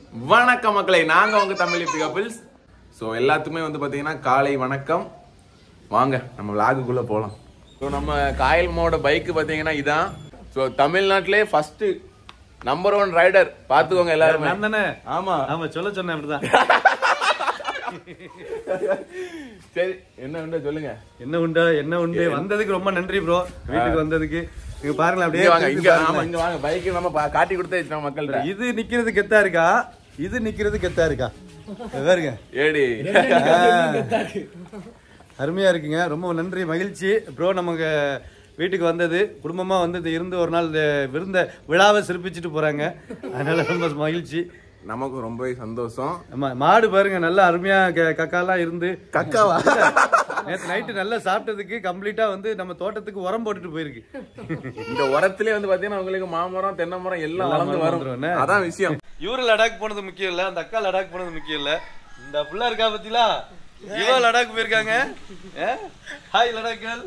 வணக்கம் மக்களை நாங்க உங்க தமிழ் இப்படி கபிள்ஸ் ஸோ எல்லாத்துக்குமே வந்து பாத்தீங்கன்னா காலை வணக்கம் வாங்க நம்ம விளாகுக்குள்ள போலாம் ஸோ நம்ம காயல் மாவோட பைக் பாத்தீங்கன்னா இதான் ஸோ தமிழ்நாட்டிலே ஃபர்ஸ்ட் நம்பர் ஒன் ரைடர் பாத்துக்கோங்க எல்லாருமே நான் தானே ஆமா ஆமா சொல்ல சொன்னேன் அப்படிதான் சரி என்ன உண்டு சொல்லுங்க என்ன உண்டு என்ன உண்டு வந்ததுக்கு ரொம்ப நன்றி ப்ரோ வீட்டுக்கு வந்ததுக்கு இங்க பாருங்களேன் இங்க வாங்க அப்படியே இங்க பாருங்களேன். ஆமா இங்க வாங்க பைக் நம்ம பா- காட்டி கொடுத்தே நம்ம மக்கள்கிட்ட இது நிக்கிறது கெத்தா இருக்கா இது நிக்கிறது கெத்தா இருக்கா இது பாருங்க ஏடி ஆ. அருமையா இருக்குங்க ரொம்ப நன்றி மகிழ்ச்சி ப்ரோ நமக்கு வீட்டுக்கு வந்தது குடும்பமா வந்து இருந்து ஒரு நாள் இந்த விருந்த விழாவை சிறப்பிச்சுட்டு போறாங்க அதனால ரொம்ப மகிழ்ச்சி நமக்கும் ரொம்பவே சந்தோஷம் ஆமா மாடு பாருங்க நல்லா அருமையா க- கக்காலாம் இருந்து கக்காவா நேத்து நைட்டு நல்லா சாப்பிட்டதுக்கு கம்ப்ளீட்டா வந்து நம்ம தோட்டத்துக்கு உரம் போட்டுட்டு போயிருக்கு இந்த உரத்திலே வந்து பாத்தீங்கன்னா உங்களுக்கு மாமரம் தென்னை மரம் எல்லாம் எல்லாம் வளர்ந்து வளர்ந்து வரும், என்ன? வரும் அதான் விஷயம் இவரு லடாக் போனது முக்கியம் இல்ல அந்த அக்கா லடாக் போனது முக்கியம் இல்ல இந்த புள்ள இருக்கா பத்திலா இவ லடாக் போயிருக்காங்க ஹாய் லடாக்கள்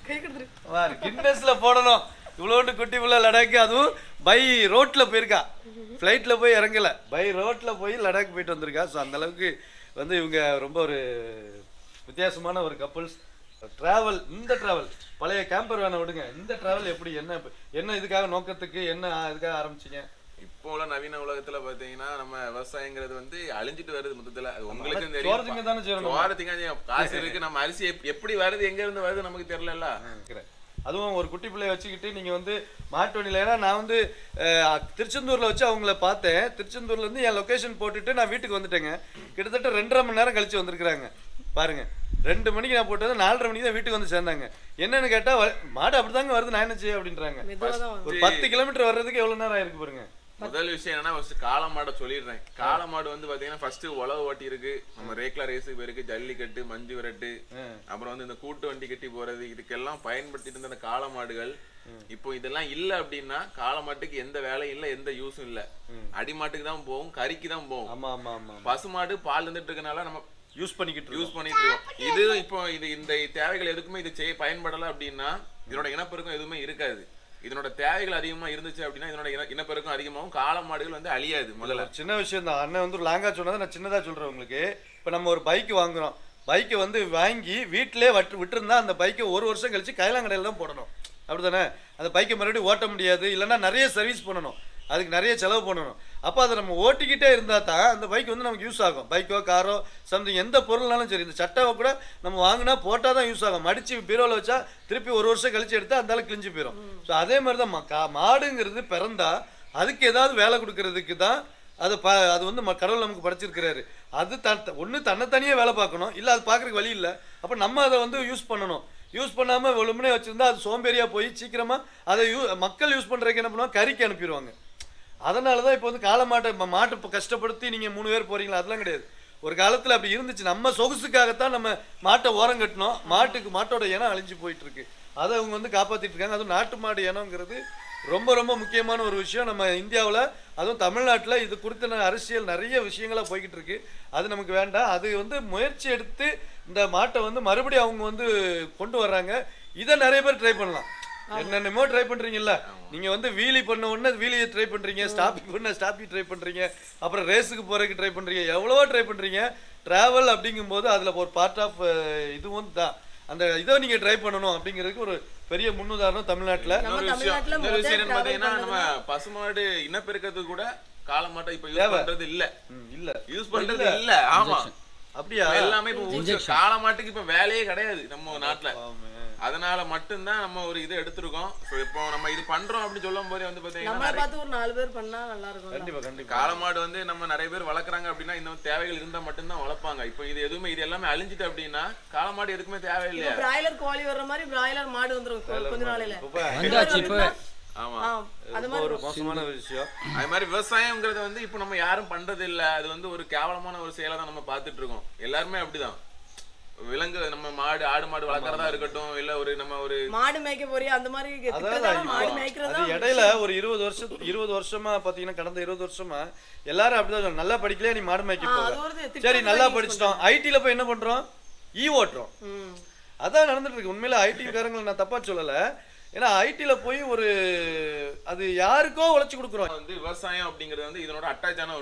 வாரு கின்னஸ்ல போடணும் இவ்வளோண்டு குட்டி புள்ள லடாக் அதுவும் பை ரோட்ல போயிருக்கா ஃப்ளைட்ல போய் இறங்கல பை ரோட்ல போய் லடாக் போயிட்டு வந்திருக்கா ஸோ அந்த அளவுக்கு வந்து இவங்க ரொம்ப ஒரு வித்தியாசமான ஒரு கப்புள்ஸ் டிராவல் இந்த டிராவல் பழைய கேம்பர் வேணா விடுங்க இந்த டிராவல் எப்படி என்ன என்ன இதுக்காக நோக்கத்துக்கு என்ன இதுக்காக ஆரம்பிச்சீங்க இப்போ உள்ள நவீன உலகத்துல பாத்தீங்கன்னா நம்ம விவசாயங்கிறது வந்து அழிஞ்சிட்டு வருது மொத்தத்துல அது உங்களுக்கு சோறு திங்க தானே செய்யணும் நம்ம. சோறு திங்க செய்யணும். காசு இருக்கு நம்ம அரிசி எப்- எப்படி வருது எங்க இருந்து வருது நமக்கு தெரியல இருக்கிறேன். அதுவும் ஒரு குட்டி பிள்ளைய வச்சுக்கிட்டு நீங்க வந்து மாட்டு வண்டியில ஏன்னா நான் வந்து அஹ், திருச்செந்தூர்ல வச்சு அவங்கள பார்த்தேன் திருச்செந்தூர்ல இருந்து என் லொகேஷன் போட்டுட்டு நான் வீட்டுக்கு வந்துட்டேங்க கிட்டத்தட்ட ரெண்டரை மணி நேரம் கழிச்சு வந்திருக்கிறாங்க பாருங்க ரெண்டு மணிக்கு நான் போட்டது நாலரை மணிக்கு தான் வீட்டுக்கு வந்து சேர்ந்தாங்க என்னன்னு கேட்டா வ- மாடு அப்படிதாங்க வருது நான் என்ன செய்ய அப்படின்றாங்க ஒரு பத்து கிலோமீட்டர் வர்றதுக்கு எவ்வளவு நேரம் ஆயிருக்கு பாருங்க முதல் விஷயம் என்னன்னா ஃபர்ஸ்ட் காளை மாடை சொல்லிடுறேன் காளை மாடு வந்து பாத்தீங்கன்னா ஃபர்ஸ்ட் உழவு ஓட்டி இருக்கு நம்ம ரேக்லா ரேஸுக்கு போயிருக்கு ஜல்லிக்கட்டு மஞ்சு விரட்டு அப்புறம் வந்து இந்த கூட்டு வண்டி கட்டி போறது இதுக்கெல்லாம் பயன்படுத்திட்டு இருந்த அந்த காளை மாடுகள் இப்போ இதெல்லாம் இல்ல அப்படின்னா காளை மாட்டுக்கு எந்த வேலையும் இல்ல எந்த யூஸும் இல்ல அடிமாட்டுக்கு தான் போகும் கறிக்கு தான் போகும் ஆமா ஆமா ஆமா பசுமாடு பால் தந்துட்டு இருக்கனால நம்ம யூஸ் பண்ணிக்கிட்டு இருக்கோம். யூஸ் பண்ணிட்டு இருக்கோம் இது இப்போ இது இந்த தேவைகள் எதுக்குமே இது செய்ய பயன்படல அப்படின்னா இதனோட இனப்பெருக்கம் எதுவுமே இருக்காது இதனோட தேவைகள் அதிகமா இருந்துச்சு அப்படின்னா இதனோட இன இனப்பெருக்கம் அதிகமாகும் காளை மாடுகள் வந்து அழியாது முதல்ல ஒரு சின்ன விஷயம் தான் அண்ணன் வந்து ஒரு லாங்கா சொன்னதை நான் சின்னதா சொல்றேன் உங்களுக்கு இப்போ நம்ம ஒரு பைக் வாங்குறோம் பைக்கை வந்து வாங்கி வீட்டிலே வட்டு விட்டுருந்தா அந்த பைக்கை ஒரு வருஷம் கழிச்சு கைலாங்கடையில் தான் போடணும் அப்படிதானே அந்த பைக்கை மறுபடியும் ஓட்ட முடியாது இல்லைன்னா நிறைய சர்வீஸ் பண்ணணும் அதுக்கு நிறைய செலவு பண்ணணும் அப்போ அதை நம்ம ஓட்டிக்கிட்டே இருந்தால் தான் அந்த பைக் வந்து நமக்கு யூஸ் ஆகும் பைக்கோ காரோ சம்திங் எந்த பொருள்னாலும் சரி இந்த சட்டாவை கூட நம்ம வாங்கினா போட்டால் தான் யூஸ் ஆகும் மடிச்சு பீரோவில் வச்சா திருப்பி ஒரு வருஷம் கழிச்சு எடுத்தா அந்த அளவுக்கு கிழிஞ்சு போயிடும் ஸோ அதே மாதிரி தான் ம- கா- மாடுங்கிறது பிறந்தா அதுக்கு ஏதாவது வேலை கொடுக்கறதுக்கு தான் அது ப அது வந்து ம- கடவுள் நமக்கு படைச்சிருக்கிறாரு அது த ஒன்று தன்னைத்தனியே வேலை பார்க்கணும் இல்லை அது பார்க்கறதுக்கு வழி இல்லை அப்போ நம்ம அதை வந்து யூஸ் பண்ணணும் யூஸ் பண்ணாமல் வெளுமனே வச்சிருந்தா அது சோம்பேறியா போய் சீக்கிரமா அதை யூ மக்கள் யூஸ் பண்றதுக்கு என்ன பண்ணுவாங்க கறிக்கு அனுப்பிடுவாங்க அதனால தான் இப்போ வந்து காளை மாட்டை ம- மாட்டை இப்போ கஷ்டப்படுத்தி நீங்க மூணு பேர் போறீங்களா அதெல்லாம் கிடையாது ஒரு காலத்துல அப்படி இருந்துச்சு நம்ம சொகுசுக்காகத்தான் நம்ம மாட்டை ஓரம் கட்டினோம் மாட்டுக்கு மாட்டோட இனம் அழிஞ்சு போயிட்டு இருக்கு அதை அவங்க வந்து காப்பாத்திட்டு இருக்காங்க அதுவும் நாட்டு மாடு இனங்கிறது ரொம்ப ரொம்ப முக்கியமான ஒரு விஷயம் நம்ம இந்தியாவில் அதுவும் தமிழ்நாட்டில் இது குறித்த அரசியல் நிறைய விஷயங்களா போய்கிட்டு இருக்கு அது நமக்கு வேண்டாம் அது வந்து முயற்சி எடுத்து இந்த மாட்டை வந்து மறுபடியும் அவங்க வந்து கொண்டு வர்றாங்க இதை நிறைய பேர் ட்ரை பண்ணலாம் என்னென்னமோ ட்ரை பண்றீங்கல்ல நீங்க வந்து வீலி பண்ண உடனே வீலியை ட்ரை பண்றீங்க ஸ்டாப்பிங் பண்ண ஸ்டாப்பி ட்ரை பண்றீங்க அப்புறம் ரேஸுக்கு போறதுக்கு ட்ரை பண்றீங்க எவ்வளவோ ட்ரை பண்றீங்க டிராவல் அப்படிங்கும்போது அதுல ஒரு பார்ட் ஆஃப் இதுவும் தான் அந்த இதை நீங்க ட்ரை பண்ணணும் அப்படிங்கிறதுக்கு ஒரு பெரிய முன்னுதாரணம் தமிழ்நாட்டுல நம்ம இன்னொரு விஷயம் தமிழ்நாட்டுல இன்னொரு விஷயம் என்னன்னு முதல் பாத்தீங்கன்னா travel நம்ம பசுமாடு இனப்பெருக்கத்துக்கு கூட காளை மாட்டை இப்ப யூஸ் தேவை. பண்றது இல்ல ம், இல்ல யூஸ் பண்றது இல்ல ஆமா அப்படியா இப்ப எல்லாமே இப்ப ஊசி- காளை மாட்டுக்கு இப்ப வேலையே கிடையாது நம்ம நாட்டுல அதனால மட்டும்தான் நம்ம ஒரு இது எடுத்திருக்கோம் So, இப்போ நம்ம இது பண்றோம் அப்படின்னு சொல்லும் போதே வந்து பாத்தீங்கன்னா நம்மளை நிறைய- பார்த்து ஒரு நாலு பேர் பண்ணா நல்லா இருக்கும் கண்டிப்பா கண்டிப்பா காளை மாடு வந்து நம்ம நிறைய பேர் வளர்க்குறாங்க அப்படின்னா இந்த தேவைகள் இருந்தா மட்டும்தான் வளர்ப்பாங்க இப்போ இது எதுவுமே இது எல்லாமே அழிஞ்சிட்டு அப்படின்னா காளை மாடு எதுக்குமே தேவையில்லையா பிராய்லர் கோழி வர்ற மாதிரி பிராய்லர் மாடு வந்துரும் கொ- கொஞ்ச நாளையில இப்ப வந்தாச்சு இப்ப ஆமா ஆ, அது ரொம்ப ஒரு மோசமான விஷயம் அது மாதிரி விவசாயம்ங்கிறது வந்து இப்போ நம்ம யாரும் பண்றது இல்ல அது வந்து ஒரு கேவலமான ஒரு செயலை தான் நம்ம பார்த்துட்டு இருக்கோம் எல்லாருமே அப்படிதான் விலங்கு நம்ம மாடு ஆடு மாடு வளர்க்கறதா இருக்கட்டும் இல்ல ஒரு நம்ம ஒரு மாடு மேய்க்க போறியா அந்த மாதிரி அதான் திட்டத்தால மாடு இப்போ மேய்க்கிறதா அது இடையில ஒரு இருபது வருஷம் இருபது வருஷமா பாத்தீங்கன்னா கடந்த இருபது வருஷமா எல்லாரும் அப்படிதான் சொல்றாங்க. நல்லா படிக்கலையா நீ மாடு மேய்க்க ஆ, போக அது ஒரு திட்டம் சரி தான் நல்லா use படிச்சிட்டோம் ஐடில போய் என்ன பண்றோம் ஈ ஓட்டுறோம் ம். அதான் நடந்துட்டு இருக்கு உண்மையில ஐடி காரங்களை நான் தப்பா சொல்லல ஏன்னா ஐடில போய் ஒரு அது யாருக்கோ உழைச்சு கொடுக்குறோம் வந்து விவசாயம் அப்படிங்கிறது வந்து இதனோட அட்டாச்சான ஒண்ணு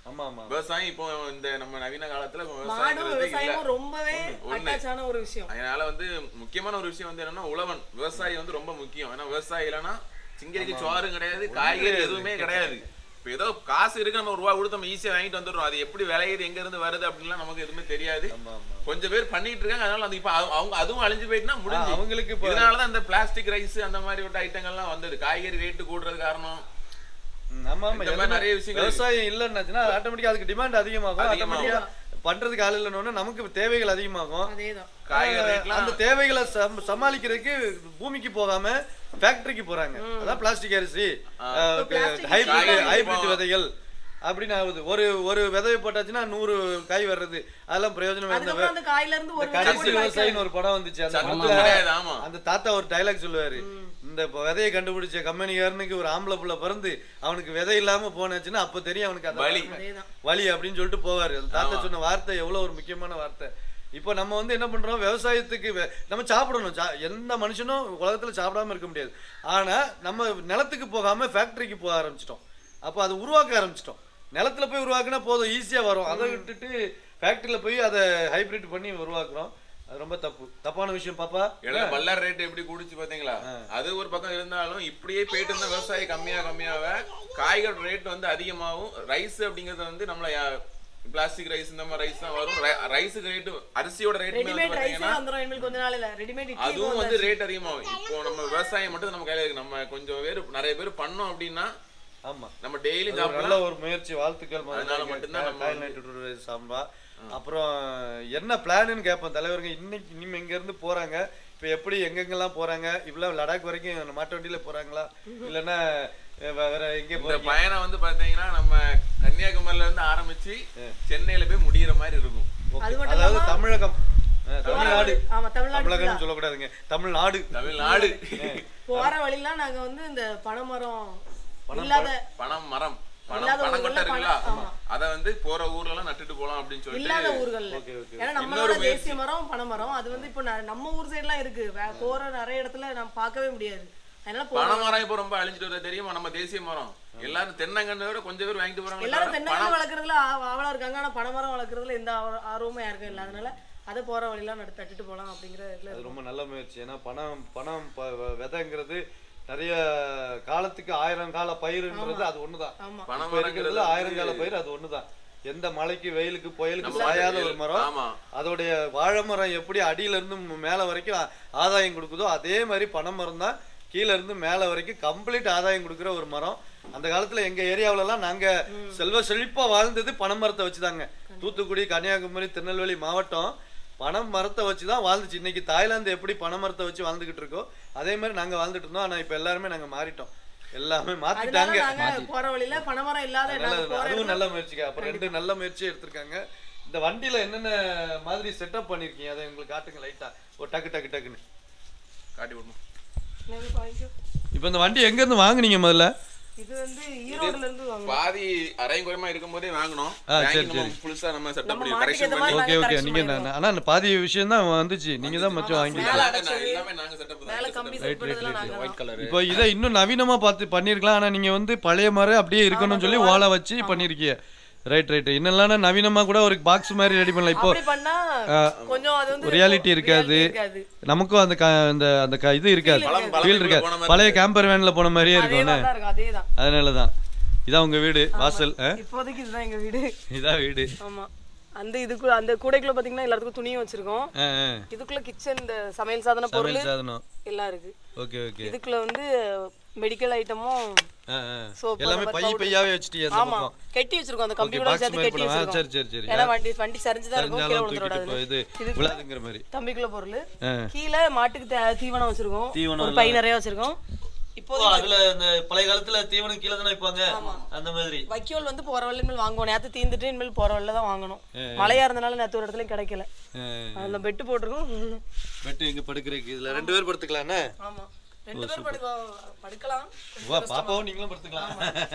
ஆமா ஆமா விவசாயம் இப்போ இந்த நம்ம நவீன காலத்துல மாடும் விவசாயங்கிறது இல்ல விவசாயமும் ரொம்பவே ஒண்ணு. அட்டாச் ஆன ஒரு விஷயம் அதனால வந்து முக்கியமான ஒரு விஷயம் வந்து என்னன்னா உழவன் விவசாயி வந்து ரொம்ப முக்கியம் ஏன்னா விவசாயி இல்லைன்னா சிங்கரிக்கு சோறும் கிடையாது காய்கறி எதுவுமே கிடையாது இப்போ ஏதோ காசு இருக்கு நம்ம ஒரு ரூபா கொடுத்து நம்ம ஈஸியா வாங்கிட்டு வந்துடுறோம் அது எப்படி விளையுது எங்க இருந்து வருது அப்படின்லாம் நமக்கு எதுவுமே தெரியாது ஆமா ஆமா கொஞ்சம் பேர் பண்ணிட்டு இருக்காங்க அதனால அது இப்ப அவங்க- அவங்க அதுவும் அழிஞ்சு போயிட்டுனா முடிஞ்சு அவங்களுக்கு இப்போ இதனாலதான் இந்த பிளாஸ்டிக் ரைஸ் அந்த மாதிரி விட்ட ஐட்டங்கள்லாம் வந்தது காய்கறி ரேட்டு கூடுறது காரணம் ம், ஆமா ஆமா இந்த மாதிரி எல்லாமே நிறைய விஷயங்கள் இருக்கு. விவசாயம் இல்லைன்னாச்சுன்னா ஆட்டோமேட்டிக்கா அதுக்கு டிமாண்ட் அதிகமாகும் அதிகமாகும். ஆட்டோமேட்டிக்கா பண்றதுக்கு ஆள் இல்லைன்னு நமக்கு தேவைகள் அதிகமாகும் அதேதான் காய்கறி அந்த ரேட்லாம் தேவைகளை சம்- சமாளிக்கிறதுக்கு பூமிக்கு போகாம ஃபேக்டரிக்கு போறாங்க அதான் பிளாஸ்டிக் அரிசி plastic ஹைபிரிட் காய்கறி ஹைபிரிட் இப்போ- விதைகள் அப்படின்னு ஆகுது ஒரு ஒரு விதையை போட்டாச்சுன்னா நூறு காய் வர்றது அதெல்லாம் பிரயோஜனம் இருந்த அதுக்கப்புறம் அந்த காயில இருந்து ஒரு விதை கடைசி கூட காய்க்காது. விவசாயின்னு ஒரு படம் வந்துச்சு அந்த சத்தம் படத்துல கிடையாது ஆமா அந்த தாத்தா ஒரு டைலாக் சொல்லுவாரு இந்த இப்ப விதையை கண்டுபிடிச்ச கம்பெனிக்காரனுக்கு ஒரு ஆம்பளை புள்ள பிறந்து அவனுக்கு விதை இல்லாம போனுச்சுன்னா அப்ப தெரியும் அவனுக்கு அந்த வலி. அருமை. அதேதான் வலி அப்படின்னு சொல்லிட்டு போவாரு அந்த தாத்தா சொன்ன வார்த்தை எவ்வளவு ஒரு முக்கியமான வார்த்தை இப்போ நம்ம வந்து என்ன பண்றோம் விவசாயத்துக்கு வே- நம்ம சாப்பிடணும் சா- எந்த மனுஷனும் உலகத்துல சாப்பிடாம இருக்க முடியாது ஆனா நம்ம நிலத்துக்கு போகாம ஃபேக்டரிக்கு போக ஆரம்பிச்சிட்டோம் அப்போ அதை உருவாக்க ஆரம்பிச்சிட்டோம் நிலத்துல போய் உருவாக்குனா போதும் ஈஸியா வரும் அதை விட்டுட்டு ஃபேக்டரியில போய் அதை ஹைபிரிட் பண்ணி உருவாக்குறோம் அது ரொம்ப தப்பு தப்பான விஷயம் பாப்பா எல்லாம் பல்லார் ரேட் எப்படி கூடிச்சு பாத்தீங்களா அது ஒரு பக்கம் இருந்தாலும் இப்படியே போயிட்டு இருந்தா விவசாயி கம்மியா கம்மியாவ காய்கறி ரேட் வந்து அதிகமாகும் ரைஸ் அப்படிங்கறது வந்து நம்மள பிளாஸ்டிக் ரைஸ் இந்த மாதிரி ரைஸ் தான் வரும் ரைஸுக்கு ரேட்டு அரிசியோட ரேட் வந்து ரெடிமேட் ரைஸே பாத்தீங்கன்னா வந்துரும் இனிமேல் கொஞ்ச நாள்ல ரெடிமேட் இட்லி அதுவும் வந்து ரேட் அதிகமாகும் இப்போ நம்ம விவசாயம் மட்டும் நம்ம கையில இருக்கு நம்ம கொஞ்சம் பேர் நிறைய பேர் பண்ணோம் அப்படின்னா ஆமா நம்ம டெய்லி அது ஒரு நல்ல ஒரு முயற்சி வாழ்த்துக்கள் முதல்ல. அதனால மட்டும்தான் நம்ம காயல் நைட்டு விடுறது சாம்பா அப்புறம் என்ன பிளான்னு கேட்பேன் தலைவருங்க இன்னைக்கு இனிமே இங்க இருந்து போறாங்க இப்ப எப்படி எங்கெங்கெல்லாம் போறாங்க இவ்வளவு லடாக் வரைக்கும் மாட்டு வண்டியில போறாங்களா இல்லைன்னா அஹ் வே- வேற எங்கே இந்த போறீங்க பயணம் வந்து பாத்தீங்கன்னா நம்ம கன்னியாகுமரியில இருந்து ஆரம்பிச்சு சென்னையில போய் முடியிற மாதிரி இருக்கும் அது மட்டும் அதாவது தமிழகம் அஹ் தமிழ்நாடு ஆமா தமிழ்நாடு தமிழகம் சொல்லக்கூடாதுங்க தமிழ்நாடு தமிழ்நாடு போற வழிலாம் நாங்க வந்து இந்த பனைமரம் இல்லாத பணம் மரம் பணம் இல்லாத பணம் ஊர்கள்ல கொட்டை இருக்குல்ல பணம், ஆமா. அத வந்து போற ஊர்ல எல்லாம் நட்டுட்டு போலாம் அப்படின்னு சொல்லிட்டு இல்லாத ஊர்கள்ல ஓகே ஓகே ஏன்னா நம்மளோட தேசிய மரம் பனைமரம் அது வந்து இப்போ ந- நம்ம ஊர் சைடுலாம் இருக்கு வே- போற நிறைய இடத்துல நம்ம பார்க்கவே முடியாது அதனால போ- பனை மரம் இப்ப ரொம்ப அழிஞ்சிட்டு வருது தெரியுமா நம்ம தேசிய மரம் எல்லாரும் தென்னங்கண்ணை விட கொஞ்சம் பேர் வாங்கிட்டு போறாங்க எல்லாரும் தென்னங்கன்று வளர்க்குறதுல ஆவலா இருக்காங்க ஆனா பனைமரம் வளர்க்குறதுல எந்த ஆர்வ- ஆர்வமும் யாருக்கும் இல்லை அதனால அதை போற வழியெல்லாம் நட்டு தட்டுட்டு போலாம் அப்படிங்கிற இதுல அது ரொம்ப நல்ல முயற்சி ஏன்னா பணம் பணம் ப- வ- விதைங்கிறது நிறைய காலத்துக்கு ஆயிரம் கால பயிருன்றது அது ஒண்ணுதான் ஆமா பனை இப்ப இருக்கிறதுல மரங்கிறது ஆயிரம் கால பயிர் அது ஒண்ணுதான் எந்த மழைக்கு வெயிலுக்கு புயலுக்கு சாயாத ஒரு மரம் ஆமா அதோடைய வாழை மரம் எப்படி அடியில இருந்து ம- மேல வரைக்கும் ஆ- ஆதாயம் கொடுக்குதோ அதே மாதிரி பனை மரம் தான் கீழ இருந்து மேல வரைக்கும் கம்ப்ளீட் ஆதாயம் கொடுக்குற ஒரு மரம் அந்த காலத்துல எங்க ஏரியாவுல எல்லாம் நாங்க செல்வ செழிப்பா வாழ்ந்தது பனை மரத்தை வச்சுதாங்க தூத்துக்குடி கன்னியாகுமரி திருநெல்வேலி மாவட்டம் பனை மரத்தை வச்சு தான் வாழ்ந்துச்சு இன்னைக்கு தாய்லாந்து எப்படி பனை மரத்தை வச்சு வாழ்ந்துகிட்டு இருக்கோ அதே மாதிரி நாங்க வாழ்ந்துட்டு இருந்தோம் ஆனா இப்ப எல்லாருமே நாங்க மாறிட்டோம் எல்லாமே அதனால மாத்திட்டாங்க நாங்க போற வழியில பனைமரம் இல்லாத அதனால நாங்க போற அதுவும் இடத்துல- நல்ல முயற்சிங்க அப்ப ரெண்டு நல்ல முயற்சி எடுத்திருக்காங்க இந்த வண்டியில என்னென்ன மாதிரி செட்டப் பண்ணிருக்கீங்க அதை எங்களுக்கு காட்டுங்க லைட்டா ஒரு டக்கு டக்கு டக்குன்னு காட்டி விடணும் நாங்க வாங்கிக்கோ. இப்போ இந்த வண்டி எங்க இருந்து வாங்குனீங்க முதல்ல இது வந்து ஈரோடுல இருந்து வாங்கணும் பாதி அரையும் குறைமா இருக்கும் போதே வாங்கணும் ஆ, வாங்கி சரி, நம்ம சரி. புதுசா நம்ம செட்டப் நம்ம பண்ணி மாட்டுக்கு கரெக்ஷன் ஏத்த பண்ணி மாதிரி ஓகே ஓகே correction நீங்க பண்ணிடுவோம். நான் ஆனா அந்த பாதி விஷயம் தான் வந்துச்சு நீங்க தான் மச்சம் வாங்கி மேல எல்லாமே அடைச்சது. நான் எல்லாமே நாங்க செட்டப் மேல கம்பி செட் பண்ணதெல்லாம் நாங்க தான். கலர் இப்போ இதை இன்னும் நவீனமா பார்த்து பண்ணிருக்கலாம் ஆனா நீங்க வந்து பழைய மாதிரி அப்படியே இருக்கணும்னு சொல்லி ஓலை வச்சு பண்ணிருக்கீங்க ரைட் ரைட் இன்னும் நவீனமா கூட ஒரு பாக்ஸ் மாதிரி ரெடி பண்ணலாம் இப்போ அப்படி பண்ணா கொஞ்சம் அது வந்து reality இருக்காது. reality இருக்காது நமக்கும் அந்த க- அந்த அந்த க- இது இருக்காது பழம் பழம் ஃபீல் இருக்காது போன மாதிரி பழைய கேம்பர் வேன்ல போன மாதிரியே அதே இருக்கும் தான் இருக்கு அதே தான் அதனால தான் இதான் உங்க வீடு வாசல் ஆ? இப்போதைக்கு இதுதான் எங்க வீடு இதான் வீடு ஆமா அந்த இதுக்குள்ள அந்த கூடைக்குள்ள பாத்தீங்கன்னா எல்லாத்துக்கும் துணியும் வச்சிருக்கோம் ஆ, ஆ. இதுக்குள்ள கிச்சன் இந்த சமையல் சாதன பொருள் சமையல் சாதனம் எல்லாம் இருக்கு ஓகே ஓகே இதுக்குள்ள வந்து மெடிக்கல் ஐட்டமும் ஆ, ஆ. Soap, எல்லாமே அந்த பை powder. பையாவே வச்சுட்டீங்க அந்த ஆமா பக்கம் கட்டி வச்சிருக்கோம் அந்த கம்பி ஓகே கூட பாக்ஸ் சேர்த்து மாதிரி கட்டி போடுவா வச்சிருக்கோம் சரி சரி சரி ஏன்னா வண்டி வண்டி சரிஞ்சுதான் இருக்கும் கீழே தெரிஞ்சாலும் தூக்கிட்டு விழுந்துடாது போ இது இது விழாதுங்கிற மாதிரி தம்பிக்குள்ள பொருள் ஆ. கீழே மாட்டுக்கு தே- தீவனம் வச்சிருக்கோம் தீவனம் ஒரு பை நிறைய வச்சிருக்கோம் இப்போ அதுல இந்த பழைய காலத்துல தீவனம் கீழே தானே வைப்பாங்க அந்த மாதிரி வைக்கோல் வந்து போற வழியில இனிமேல் வாங்குவோம் நேத்து தீந்துட்டு இனிமேல் போற வழியில தான் வாங்கணும் மழையா இருந்தனால நேத்து ஒரு இடத்துலயும் கிடைக்கல அதுல பெட்டு போட்டிருக்கோம் வெட்டு எங்க படுக்கிறதுக்கு இதுல ரெண்டு பேர் படுத்துக்கலாம்ண்ணே ஆமா ரெண்டு பேர் படுக்க படுக்கலாம் வா பாப்பாவும் நீங்களும் படுத்துக்கலாம்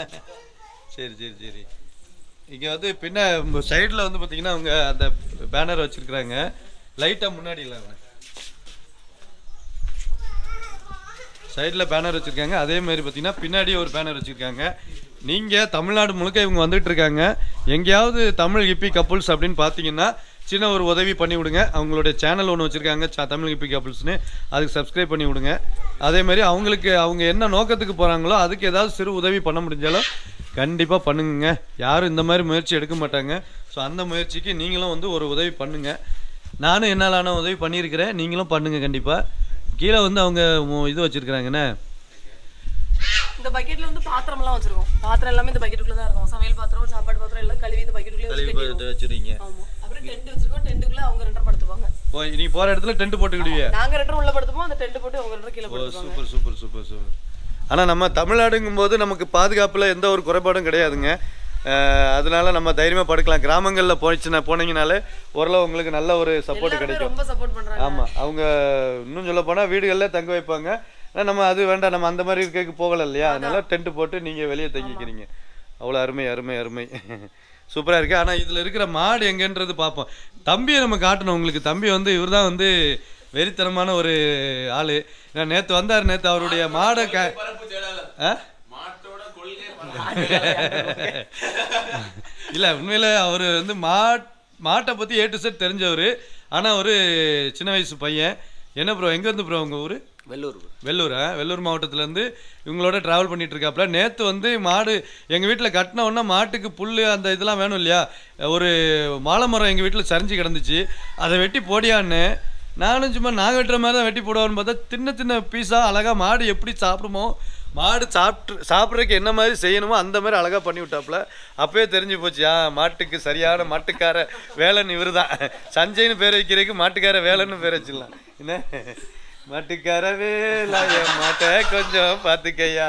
சரி சரி சரி இங்க வந்து பின்ன சைடுல வந்து பாத்தீங்கன்னா அவங்க அந்த பேனர் வச்சிருக்காங்க லைட்டா முன்னாடி இல்ல அவன சைடில் பேனர் வச்சுருக்காங்க அதே மாதிரி பார்த்தீங்கன்னா பின்னாடி ஒரு பேனர் வச்சுருக்காங்க நீங்கள் தமிழ்நாடு முழுக்க இவங்க வந்துட்டு இருக்காங்க எங்கேயாவது தமிழ் ஹிப்பி கப்புள்ஸ் அப்படின்னு பார்த்தீங்கன்னா சின்ன ஒரு உதவி பண்ணி விடுங்க அவங்களுடைய சேனல் ஒன்று வச்சுருக்காங்க ச தமிழ் ஹிப்பி கப்புள்ஸ்னு அதுக்கு சப்ஸ்கிரைப் பண்ணி விடுங்க அதே மாதிரி அவங்களுக்கு அவங்க என்ன நோக்கத்துக்கு போகிறாங்களோ அதுக்கு ஏதாவது சிறு உதவி பண்ண முடிஞ்சாலும் கண்டிப்பாக பண்ணுங்க யாரும் இந்த மாதிரி முயற்சி எடுக்க மாட்டாங்க ஸோ அந்த முயற்சிக்கு நீங்களும் வந்து ஒரு உதவி பண்ணுங்க நானும் என்னாலான உதவி பண்ணியிருக்கிறேன் நீங்களும் பண்ணுங்க கண்டிப்பாக கீழே வந்து அவங்க மு- இது வச்சுருக்குறாங்கண்ணே இந்த பக்கெட்ல வந்து பாத்திரம் எல்லாம் வச்சிருக்கோம் பாத்திரம் எல்லாமே இந்த பக்கெட்டுக்குள்ள தான் இருக்கும் சமையல் பாத்திரம் சாப்பாடு பாத்திரம் எல்லாம் கழுவி இந்த பக்கெட்டுக்குள்ளே வச்சு கட்டிடுவோம். வச்சுருக்கீங்க ஆமா அப்புறம் டென்ட் வச்சிருக்கோம் டென்ட்டுக்குள்ள அவங்க ரெண்டரை படுத்துப்பாங்க போய் நீ போகிற இடத்துல டென்ட் போட்டுக்கிடுவியா நாங்க ரெண்டரை உள்ள படுத்துப்போம் அந்த டென்ட் போட்டு அவங்க ரெண்டரை கீழே ஓ படுத்துப்பாங்க சூப்பர் சூப்பர் சூப்பர் சூப்பர் ஆனால் நம்ம தமிழ்நாடுங்கும் போது நமக்கு பாதுகாப்பில் எந்த ஒரு குறைபாடும் கிடையாதுங்க அஹ், அதனால நம்ம தைரியமாக படுக்கலாம் கிராமங்களில் போச்சுன்னா போனீங்கனாலே ஓரளவு உங்களுக்கு நல்ல ஒரு சப்போர்ட் எல்லாருமே கிடைக்கும் ரொம்ப சப்போர்ட் பண்றாங்க ஆமாம் அவங்க இன்னும் சொல்ல போனால் வீடுகளில் தங்க வைப்பாங்க ஆனா நம்ம அது வேண்டாம் நம்ம அந்த மாதிரி இருக்க போகல இல்லையா அதனால டென்ட் போட்டு நீங்கள் வெளியே தங்கிக்கிறீங்க அவ்வளோ அருமை அருமை அருமை சூப்பராக இருக்கு ஆனால் இதில் இருக்கிற மாடு எங்கன்றது பார்ப்போம் தம்பியை நம்ம காட்டணும் உங்களுக்கு தம்பி வந்து இவர் தான் வந்து வெறித்தனமான ஒரு ஆள் ஏன்னா நேற்று வந்தார் நேற்று அவருடைய மாடை க பரப்பு செயலாளர் ஆ மாட்டோட கொள்கை பரப்பு இல்லை உண்மையில் அவர் வந்து மா மாட்டை பற்றி ஏ டு செட் தெரிஞ்சவர் ஆனால் ஒரு சின்ன வயசு பையன் என்ன ப்ரோ எங்கேருந்து ப்ரோ உங்கள் ஊர் வெள்ளூர் வெள்ளூரா வெள்ளூர் மாவட்டத்துலேருந்து இவங்களோட ட்ராவல் பண்ணிட்டு இருக்காப்புல நேற்று வந்து மாடு எங்கள் வீட்டில் கட்டின உடனே மாட்டுக்கு புல் அந்த இதெல்லாம் வேணும் இல்லையா ஒரு மாலை மரம் எங்கள் வீட்டில் சரிஞ்சு கிடந்துச்சு அதை வெட்டி போடியான்னு நானும் சும்மா நான் வெட்டுற மாதிரி தான் வெட்டி போடுவான்னு பார்த்தா சின்ன சின்ன பீஸாக அழகாக மாடு எப்படி சாப்பிடுமோ மாடு சாப்பிட்டு சாப்பிட்றதுக்கு என்ன மாதிரி செய்யணுமோ அந்த மாதிரி அழகாக பண்ணி விட்டாப்புல அப்பயே தெரிஞ்சு போச்சு ஆ மாட்டுக்கு சரியான மாட்டுக்கார வேலைன்னு இவர் தான் சஞ்சய்னு பேர் வைக்கிறதுக்கு மாட்டுக்கார வேலைன்னு பேர் வச்சிடலாம் என்ன மாட்டுக்கார வேலாய மாட்டை கொஞ்சம் பார்த்துக்கையா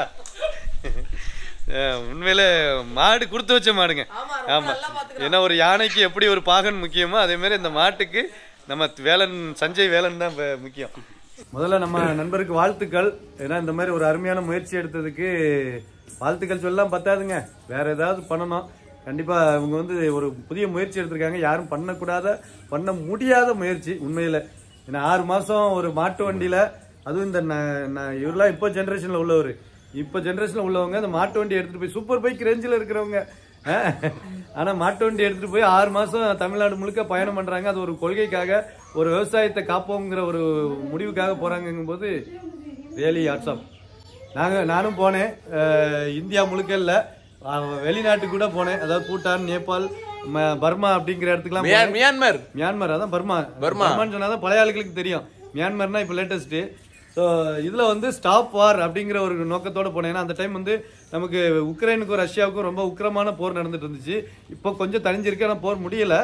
அஹ் உண்மையில மாடு கொடுத்து வச்ச மாடுங்க ஆமா, ரொம்ப ஆமா நல்லா பாத்துக்கிறான். ஏன்னா ஒரு யானைக்கு எப்படி ஒரு பாகன் முக்கியமோ அதே மாதிரி இந்த மாட்டுக்கு நம்ம வேலன் சஞ்சய் வேலன் தான் இப்ப முக்கியம் முதல்ல நம்ம நண்பருக்கு வாழ்த்துக்கள் ஏன்னா இந்த மாதிரி ஒரு அருமையான முயற்சி எடுத்ததுக்கு வாழ்த்துக்கள் சொல்லலாம் பத்தாதுங்க வேற ஏதாவது பண்ணணும் கண்டிப்பா இவங்க வந்து ஒரு புதிய முயற்சி எடுத்திருக்காங்க யாரும் பண்ணக்கூடாத பண்ண முடியாத முயற்சி உண்மையில ஏன்னா ஆறு மாசம் ஒரு மாட்டு வண்டியில அதுவும் இந்த ந- ந- இவரெல்லாம் இப்போ ஜென்ரேஷன்ல உள்ளவர் இப்போ ஜென்ரேஷன்ல உள்ளவங்க இந்த மாட்டு வண்டி எடுத்துட்டு போய் சூப்பர் பைக் ரேஞ்சில் இருக்கிறவங்க அஹ், ஆனா மாட்டு வண்டி எடுத்துட்டு போய் ஆறு மாசம் தமிழ்நாடு முழுக்க பயணம் பண்றாங்க அது ஒரு கொள்கைக்காக ஒரு விவசாயத்தை காப்போங்கிற ஒரு முடிவுக்காக போறாங்கங்கும் போது ரியலி ஆட்சம் நாங்க நானும் போனேன் அஹ், இந்தியா முழுக்க இல்ல அஹ், வெளிநாட்டுக்கு கூட போனேன் அதாவது பூட்டான் நேபாள் ம- பர்மா அப்படிங்கிற இடத்துக்குலாம் மியா- போனேன். மியான்மர் மியான்மர் அதான் பர்மா பர்மா. பர்மான்னு சொன்னாதான் பழைய ஆளுகளுக்கு தெரியும் மியான்மர்னா இப்போ லேட்டஸ்ட்டு ஸோ இதில் வந்து ஸ்டாப் வார் அப்படிங்கிற ஒரு நோக்கத்தோட போனேன் ஏன்னா அந்த டைம் வந்து நமக்கு உக்ரைனுக்கும் ரஷ்யாவுக்கும் ரொம்ப உக்கிரமான போர் நடந்துட்டு இருந்துச்சு இப்போ கொஞ்சம் தணிஞ்சிருக்கு ஆனால் போர் முடியல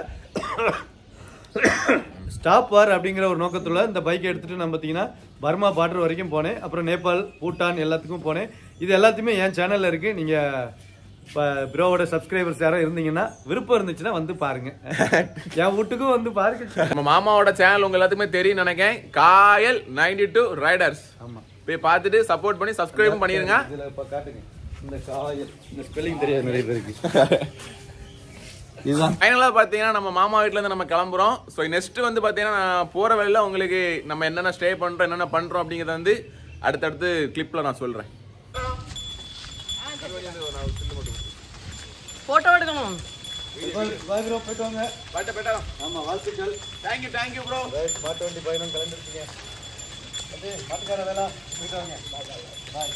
ஸ்டாப் வார் அப்படிங்கிற ஒரு நோக்கத்துல இந்த பைக்கை எடுத்துட்டு நான் பார்த்தீங்கன்னா பர்மா பார்டர் வரைக்கும் போனேன் அப்புறம் நேபாள் பூட்டான் எல்லாத்துக்கும் போனேன் இது எல்லாத்தையுமே என் சேனல்ல இருக்கு நீங்க இப்போ ப்ரோவோட சப்ஸ்கிரைபர்ஸ் யாரும் இருந்தீங்கன்னா விருப்பம் இருந்துச்சுன்னா வந்து பாருங்க என் வீட்டுக்கும் வந்து பாருங்க நம்ம மாமாவோட சேனல் உங்க எல்லாத்துக்குமே தெரியும் நினைக்கிறேன் காயல் நைன்டி டூ ரைடர்ஸ் ஆமா போய் பார்த்துட்டு சப்போர்ட் பண்ணி சப்ஸ்கிரைப் பண்ணிருங்க இதுல இப்ப காட்டுங்க இந்த காயல் இந்த ஸ்பெல்லிங் தெரியாது நிறைய பேருக்கு இதுதான் ஃபைனலாக பார்த்தீங்கன்னா நம்ம மாமா வீட்ல இருந்து நம்ம கிளம்புறோம் ஸோ நெக்ஸ்ட் வந்து பார்த்தீங்கன்னா நான் போகிற வழியில் உங்களுக்கு நம்ம என்னென்ன ஸ்டே பண்ணுறோம் என்னென்ன பண்ணுறோம் அப்படிங்கிறத வந்து அடுத்தடுத்து கிளிப்பில் நான் சொல்கிறேன் போட்டோ எடுக்கணும் ப்ரோ போயிட்டு வாங்க பட்ட பெட்டா ஆமா வாழ்த்துக்கள் தேங்க்யூ தேங்க்யூ ப்ரோ ரைட் மாட்டு வண்டி பயணம் கலந்துருக்கீங்க அது மாட்டுக்கார வேலை போயிட்டு வாங்க பாய்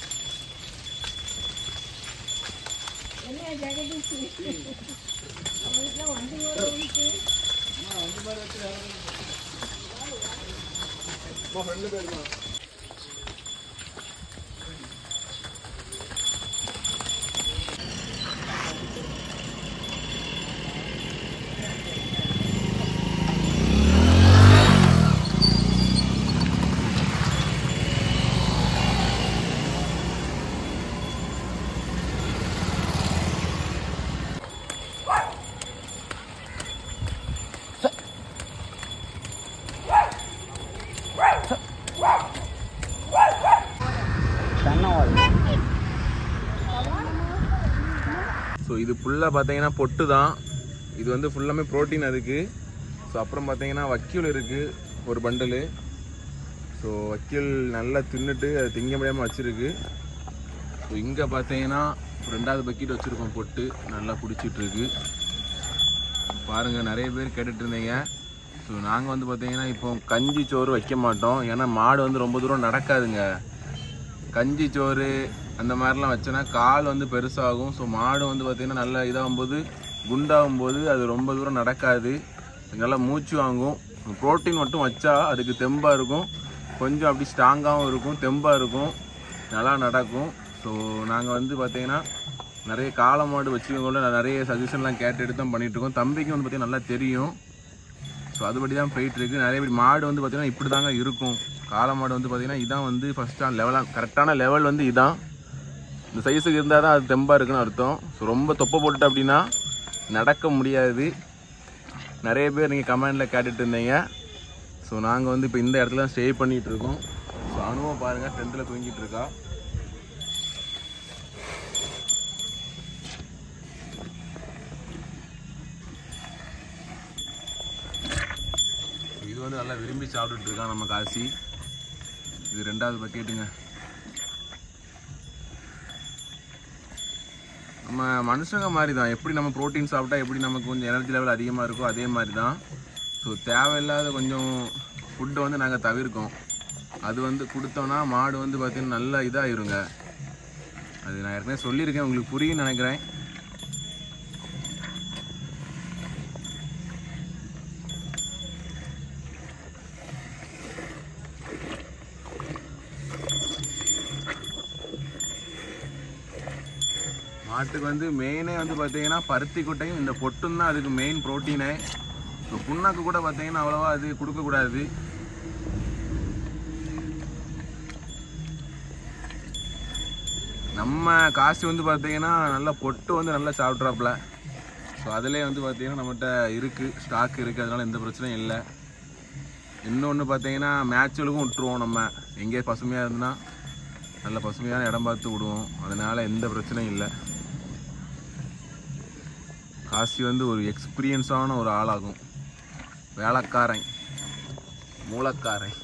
ஸோ இது ஃபுல்லாக பார்த்தீங்கன்னா பொட்டு தான் இது வந்து ஃபுல்லாமே ப்ரோட்டீன் அதுக்கு ஸோ அப்புறம் பார்த்தீங்கன்னா வக்கீல் இருக்குது ஒரு பண்டலு ஸோ வக்கீல் நல்லா தின்னுட்டு அது திங்க முடியாமல் வச்சிருக்கு ஸோ இங்கே பார்த்தீங்கன்னா ரெண்டாவது பக்கெட் வச்சுருக்கோம் பொட்டு நல்லா பிடிச்சிட்டு இருக்கு பாருங்க நிறைய பேர் கேட்டுட்டு இருந்தீங்க ஸோ நாங்கள் வந்து பார்த்தீங்கன்னா இப்போ கஞ்சி சோறு வைக்க மாட்டோம் ஏன்னா மாடு வந்து ரொம்ப தூரம் நடக்காதுங்க கஞ்சி சோறு அந்த மாதிரிலாம் வச்சோன்னா கால் வந்து பெருசாகும் ஸோ மாடு வந்து பார்த்திங்கன்னா நல்லா இதாகும் போது குண்டாகும் போது அது ரொம்ப தூரம் நடக்காது நல்லா மூச்சு வாங்கும் ப்ரோட்டீன் மட்டும் வச்சா அதுக்கு தெம்பாக இருக்கும் கொஞ்சம் அப்படி ஸ்ட்ராங்காகவும் இருக்கும் தெம்பாக இருக்கும் நல்லா நடக்கும் ஸோ நாங்கள் வந்து பார்த்திங்கன்னா நிறைய காளை மாடு வச்சுக்கோங்கள நிறைய சஜஷன்லாம் கேட்டு எடுத்து தான் பண்ணிட்டு இருக்கோம் தம்பிக்கு வந்து பார்த்திங்கன்னா நல்லா தெரியும் ஸோ அதுபடி தான் போயிட்டு இருக்கு நிறைய பேர் மாடு வந்து பார்த்தீங்கன்னா இப்படி தாங்க இருக்கும் காளை மாடு வந்து பார்த்தீங்கன்னா இதான் வந்து ஃபஸ்ட்டான லெவலாக கரெக்டான லெவல் வந்து இதான் இந்த சைஸுக்கு இருந்தால் தான் அது தெம்பாக இருக்குன்னு அர்த்தம் ஸோ ரொம்ப தொப்பை போட்டுட்டு அப்படின்னா நடக்க முடியாது நிறைய பேர் நீங்கள் கமெண்டில் கேட்டுட்டு இருந்தீங்க ஸோ நாங்கள் வந்து இப்போ இந்த இடத்துல ஸ்டே பண்ணிகிட்டு இருக்கோம் ஸோ அனுபவம் பாருங்கள் டென்த்தில் தூங்கிட்டு இருக்கா இது வந்து நல்லா விரும்பி சாப்பிட்டுட்டு இருக்கான் நம்ம காசி இது ரெண்டாவது பக்கெட்டுங்க நம்ம மனுஷங்க மாதிரி தான் எப்படி நம்ம புரோட்டீன் சாப்பிட்டா எப்படி நமக்கு கொஞ்சம் எனர்ஜி லெவல் அதிகமாக இருக்கோ அதே மாதிரி தான் ஸோ தேவையில்லாத கொஞ்சம் ஃபுட்டை வந்து நாங்கள் தவிர்க்கோம் அது வந்து கொடுத்தோன்னா மாடு வந்து பார்த்தீங்கன்னா நல்லா இதாகிருங்க அது நான் ஏற்கனவே சொல்லியிருக்கேன் உங்களுக்கு புரியும்னு நினைக்கிறேன் மாட்டுக்கு வந்து மெயினே வந்து பார்த்தீங்கன்னா பருத்தி கொட்டையும் இந்த பொட்டும் தான் அதுக்கு மெயின் ப்ரோட்டீனே இப்போ புண்ணாக்கு கூட பார்த்தீங்கன்னா அவ்வளோவா அது கொடுக்கக்கூடாது நம்ம காசு வந்து பார்த்தீங்கன்னா நல்லா பொட்டு வந்து நல்லா சாப்பிட்றாப்புல ஸோ அதிலே வந்து பார்த்தீங்கன்னா நம்மகிட்ட இருக்குது ஸ்டாக் இருக்குது அதனால எந்த பிரச்சனையும் இல்லை இன்னொன்று பார்த்தீங்கன்னா மேட்சுகளுக்கும் விட்டுருவோம் நம்ம எங்கேயே பசுமையாக இருந்தால் நல்ல பசுமையான இடம் பார்த்து விடுவோம் அதனால் எந்த பிரச்சனையும் இல்லை காசி வந்து ஒரு எக்ஸ்பீரியன்ஸான ஒரு ஆளாகும் வேலைக்காரன் மூலக்காரன்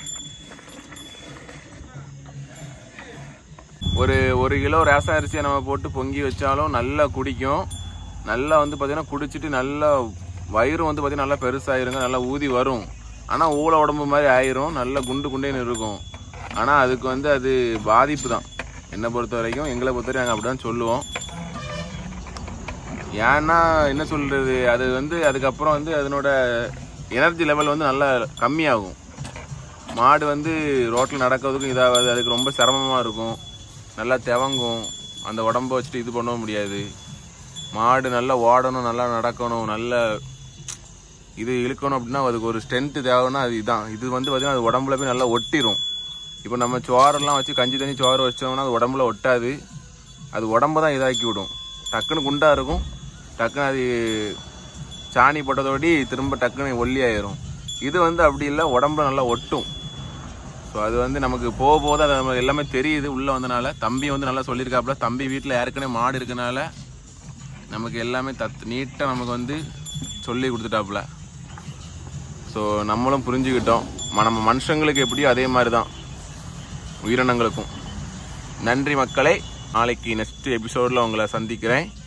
ஒரு ஒரு கிலோ ரேச அரிசியை நம்ம போட்டு பொங்கி வச்சாலும் நல்லா குடிக்கும் நல்லா வந்து பார்த்தீங்கன்னா குடிச்சிட்டு நல்லா வயிறும் வந்து பார்த்தீங்கன்னா நல்லா பெருசாயிருங்க நல்லா ஊதி வரும் ஆனால் ஊழ உடம்பு மாதிரி ஆயிரும் நல்லா குண்டு குண்டேன்னு இருக்கும் ஆனால் அதுக்கு வந்து அது பாதிப்பு தான் என்னை பொறுத்த வரைக்கும் எங்களை பொறுத்த வரைக்கும் நாங்கள் அப்படி தான் சொல்லுவோம் ஏன்னா என்ன சொல்கிறது அது வந்து அதுக்கப்புறம் வந்து அதனோட எனர்ஜி லெவல் வந்து நல்லா கம்மியாகும் மாடு வந்து ரோட்டில் நடக்கிறதுக்கும் இதாகாது அதுக்கு ரொம்ப சிரமமாக இருக்கும் நல்லா தெவங்கும் அந்த உடம்ப வச்சுட்டு இது பண்ண முடியாது மாடு நல்லா ஓடணும் நல்லா நடக்கணும் நல்ல இது இழுக்கணும் அப்படின்னா அதுக்கு ஒரு ஸ்ட்ரென்த்து தேவைன்னா அது இதான் இது வந்து பார்த்திங்கன்னா அது உடம்புல போய் நல்லா ஒட்டிரும் இப்போ நம்ம சோறெல்லாம் வச்சு கஞ்சி தண்ணி சோறு வச்சோம்னா அது உடம்புல ஒட்டாது அது உடம்ப தான் இதாக்கி விடும் டக்குன்னு குண்டா இருக்கும் டக்குன்னு அது சாணி போட்டதோடி திரும்ப டக்குன்னு ஒல்லி ஆயிரும் இது வந்து அப்படி இல்லை உடம்புல நல்லா ஒட்டும் ஸோ அது வந்து நமக்கு போக போக அது நமக்கு எல்லாமே தெரியுது உள்ளே வந்தனால தம்பி வந்து நல்லா சொல்லியிருக்காப்புல தம்பி வீட்டில் ஏற்கனவே மாடு இருக்கனால நமக்கு எல்லாமே தத் நீட்டாக நமக்கு வந்து சொல்லி கொடுத்துட்டாப்புல ஸோ நம்மளும் புரிஞ்சுக்கிட்டோம் ம- நம்ம மனுஷங்களுக்கு எப்படியோ அதே மாதிரி தான் உயிரினங்களுக்கும் நன்றி மக்களே நாளைக்கு நெக்ஸ்ட் எபிசோடில் உங்களை சந்திக்கிறேன்